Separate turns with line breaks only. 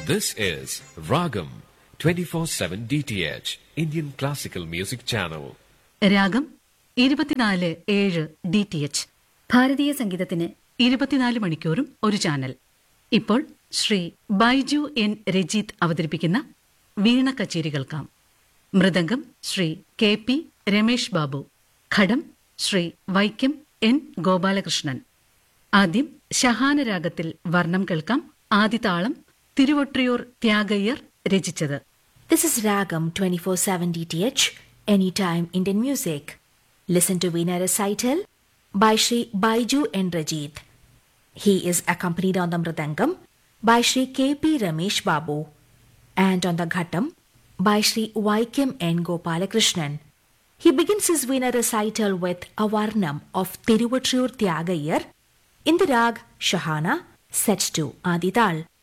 This is Ragam 24/7 DTH Indian Classical Music Channel.
രാഗം ഇരുപത്തിനാല് ഏഴ് ഡി ടി എച്ച് ഭാരതീയ സംഗീതത്തിന് ഇരുപത്തിനാല് മണിക്കൂറും ഒരു ചാനൽ ഇപ്പോൾ ശ്രീ ബൈജു എൻ രജിത് അവതരിപ്പിക്കുന്ന വീണ കച്ചേരി കേൾക്കാം mridangam Shri K P Ramesh Babu ghatam Shri Vaikom N Gopalakrishnan ആദ്യം ശഹാന രാഗത്തിൽ വർണ്ണം കേൾക്കാം ആദിതാളം തിരുവൊട്രിയൂർ ത്യാഗയ്യർ രചിച്ചത്
This is Ragam 24/7 DTH Anytime Indian Music. Listen to Veena recital by Sri Baiju N. Rajit. He is accompanied on the Mridangam by Sri K.P. Ramesh Babu and on the Ghatam by Sri Vaikam N. Gopalakrishnan. He begins his Veena recital with a Varnam of Tiruvatrur Tyagayar in the rag Shahana set to Adidal.